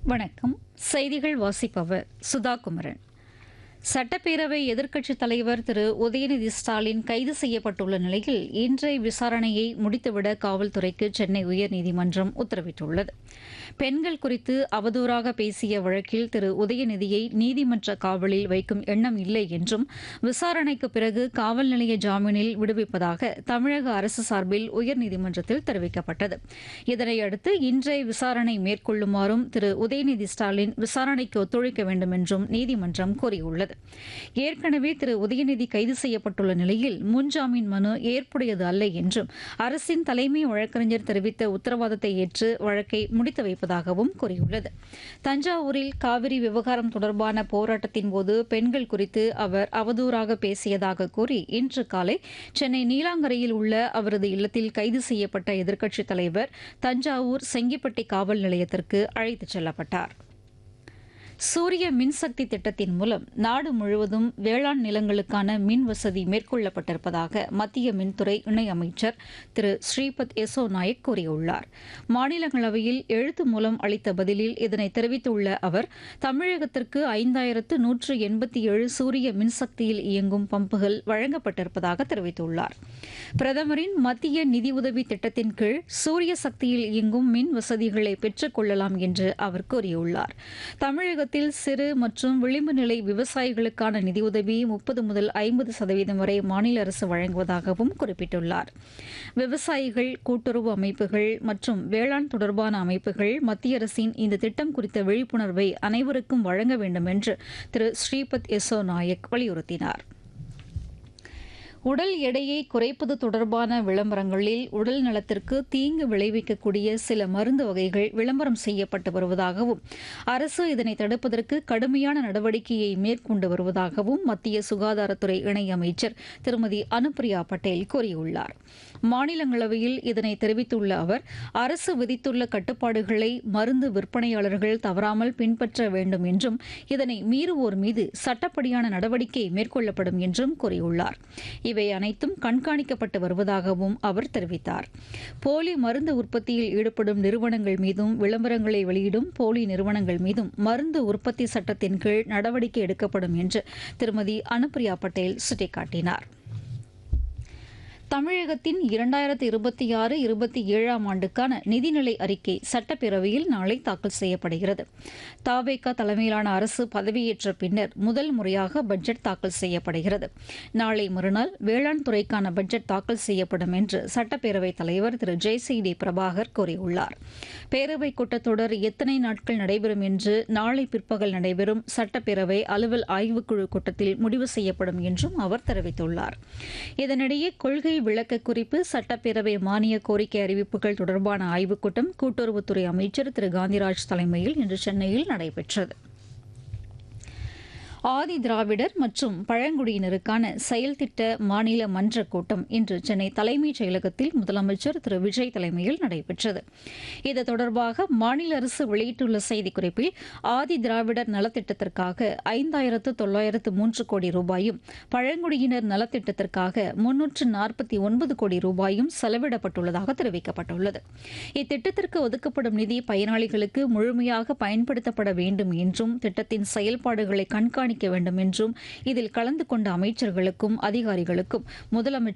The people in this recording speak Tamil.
வணக்கம் செய்திகள் வாசிப்பவர் சுதா குமரன் சட்டப்பேரவை எதிர்க்கட்சித் தலைவர் திரு உதயநிதி ஸ்டாலின் கைது செய்யப்பட்டுள்ள நிலையில் இன்றைய விசாரணையை முடித்துவிட காவல்துறைக்கு சென்னை உயர்நீதிமன்றம் உத்தரவிட்டுள்ளது பெண்கள் குறித்து அவதூறாக பேசிய வழக்கில் திரு உதயநிதியை நீதிமன்ற காவலில் வைக்கும் எண்ணம் இல்லை என்றும் விசாரணைக்கு பிறகு காவல் நிலைய ஜாமீனில் விடுவிப்பதாக தமிழக அரசு சார்பில் உயர்நீதிமன்றத்தில் தெரிவிக்கப்பட்டது இதனையடுத்து இன்றைய விசாரணை மேற்கொள்ளுமாறும் திரு உதயநிதி ஸ்டாலின் விசாரணைக்கு ஒத்துழைக்க வேண்டும் என்றும் நீதிமன்றம் கூறியுள்ளது ஏற்கனவே திரு உதயநிதி கைது செய்யப்பட்டுள்ள நிலையில் முன்ஜாமீன் மனு ஏற்புடையது அல்ல என்றும் அரசின் தலைமை வழக்கறிஞர் தெரிவித்த உத்தரவாதத்தை ஏற்று வழக்கை முடித்து வைப்பதாகவும் கூறியுள்ளது தஞ்சாவூரில் காவிரி விவகாரம் தொடர்பான போராட்டத்தின் போது பெண்கள் குறித்து அவர் அவதூறாக பேசியதாக கூறி இன்று காலை சென்னை நீலாங்கரையில் உள்ள அவரது இல்லத்தில் கைது செய்யப்பட்ட எதிர்க்கட்சித் தலைவர் தஞ்சாவூர் செங்கிப்பட்டி காவல் நிலையத்திற்கு அழைத்துச் செல்லப்பட்டார் சூரிய மின்சக்தி திட்டத்தின் மூலம் நாடு முழுவதும் வேளாண் நிலங்களுக்கான மின் வசதி மேற்கொள்ளப்பட்டிருப்பதாக மத்திய மின்துறை இணையமைச்சர் திரு ஸ்ரீபத் யசோ நாயக் கூறியுள்ளார் மாநிலங்களவையில் எழுத்து மூலம் அளித்த பதிலில் இதனை தெரிவித்துள்ள அவர் தமிழகத்திற்கு ஐந்தாயிரத்து நூற்று எண்பத்தி ஏழு சூரிய மின்சக்தியில் இயங்கும் பம்புகள் வழங்கப்பட்டிருப்பதாக தெரிவித்துள்ளார் பிரதமரின் மத்திய நிதியுதவி திட்டத்தின் கீழ் சூரிய சக்தியில் இயங்கும் மின் வசதிகளை பெற்றுக் கொள்ளலாம் என்று அவர் கூறியுள்ளார் தமிழக தமிழகத்தில் சிறு மற்றும் விளிம்பு நிலை விவசாயிகளுக்கான நிதியுதவி முப்பது முதல் ஐம்பது சதவீதம் வரை மாநில அரசு வழங்குவதாகவும் குறிப்பிட்டுள்ளார் விவசாயிகள் கூட்டுறவு அமைப்புகள் மற்றும் வேளாண் தொடர்பான அமைப்புகள் மத்திய அரசின் இந்த திட்டம் குறித்த விழிப்புணர்வை அனைவருக்கும் வழங்க வேண்டும் என்று திரு ஸ்ரீபத் யசோ நாயக் வலியுறுத்தினார் உடல் எடையை குறைப்பது தொடர்பான விளம்பரங்களில் உடல் நலத்திற்கு தீங்கு விளைவிக்கக்கூடிய சில மருந்து வகைகள் விளம்பரம் செய்யப்பட்டு வருவதாகவும் அரசு இதனை தடுப்பதற்கு கடுமையான நடவடிக்கையை மேற்கொண்டு வருவதாகவும் மத்திய சுகாதாரத்துறை இணையமைச்சர் திருமதி அனுப்பிரியா பட்டேல் கூறியுள்ளார் மாநிலங்களவையில் இதனை தெரிவித்துள்ள அவர் அரசு விதித்துள்ள கட்டுப்பாடுகளை மருந்து விற்பனையாளர்கள் தவறாமல் பின்பற்ற வேண்டும் என்றும் இதனை மீறுவோர் மீது சட்டப்படியான நடவடிக்கை மேற்கொள்ளப்படும் என்றும் கூறியுள்ளார் இவை அனைத்தும் கண்காணிக்கப்பட்டு வருவதாகவும் அவர் தெரிவித்தார் போலி மருந்து உற்பத்தியில் ஈடுபடும் நிறுவனங்கள் மீதும் விளம்பரங்களை வெளியிடும் போலி நிறுவனங்கள் மீதும் மருந்து உற்பத்தி சட்டத்தின் கீழ் நடவடிக்கை எடுக்கப்படும் என்று திருமதி அனுப்பிரியா பட்டேல் சுட்டிக்காட்டினார் தமிழகத்தின் இரண்டாயிரத்து இருபத்தி ஆறு இருபத்தி ஏழாம் ஆண்டுக்கான நிதிநிலை அறிக்கை சட்டப்பேரவையில் நாளை தாக்கல் செய்யப்படுகிறது தாவேகா தலைமையிலான அரசு பதவியேற்ற பின்னர் முதல் முறையாக பட்ஜெட் தாக்கல் செய்யப்படுகிறது நாளை மறுநாள் வேளாண் துறைக்கான பட்ஜெட் தாக்கல் செய்யப்படும் என்று சட்டப்பேரவைத் தலைவர் திரு ஜெய் சி டி பிரபாகர் கூறியுள்ளார் பேரவைக் கூட்டத்தொடர் எத்தனை நாட்கள் நடைபெறும் என்று நாளை பிற்பகல் நடைபெறும் சட்டப்பேரவை அலுவல் ஆய்வுக்குழு கூட்டத்தில் முடிவு செய்யப்படும் என்றும் அவர் தெரிவித்துள்ளார் இதனிடையே கொள்கை விளக்க குறிப்பு சட்டப்பேரவை மானிய கோரிக்கை அறிவிப்புகள் தொடர்பான ஆய்வுக் கூட்டம் கூட்டுறவுத்துறை அமைச்சர் திரு காந்திராஜ் தலைமையில் இன்று சென்னையில் நடைபெற்றது ஆதி திராவிடர் மற்றும் பழங்குடியினருக்கான செயல் திட்ட மாநில மன்ற கூட்டம் இன்று சென்னை தலைமைச் செயலகத்தில் முதலமைச்சர் திரு விஜய் தலைமையில் நடைபெற்றது இது தொடர்பாக மாநில அரசு வெளியிட்டுள்ள செய்திக்குறிப்பில் ஆதி திராவிடர் நலத்திட்டத்திற்காக ஐந்தாயிரத்து தொள்ளாயிரத்து மூன்று கோடி ரூபாயும் பழங்குடியினர் நலத்திட்டத்திற்காக முன்னூற்று நாற்பத்தி ஒன்பது கோடி ரூபாயும் செலவிடப்பட்டுள்ளதாக தெரிவிக்கப்பட்டுள்ளது இத்திட்டத்திற்கு ஒதுக்கப்படும் நிதி பயனாளிகளுக்கு முழுமையாக பயன்படுத்தப்பட வேண்டும் என்றும் திட்டத்தின் செயல்பாடுகளை கண்காணிக்க கண்காணிக்க வேண்டும் என்றும் இதில் கலந்து கொண்ட அமைச்சர்களுக்கும் அதிகாரிகளுக்கும் முதலமைச்சர்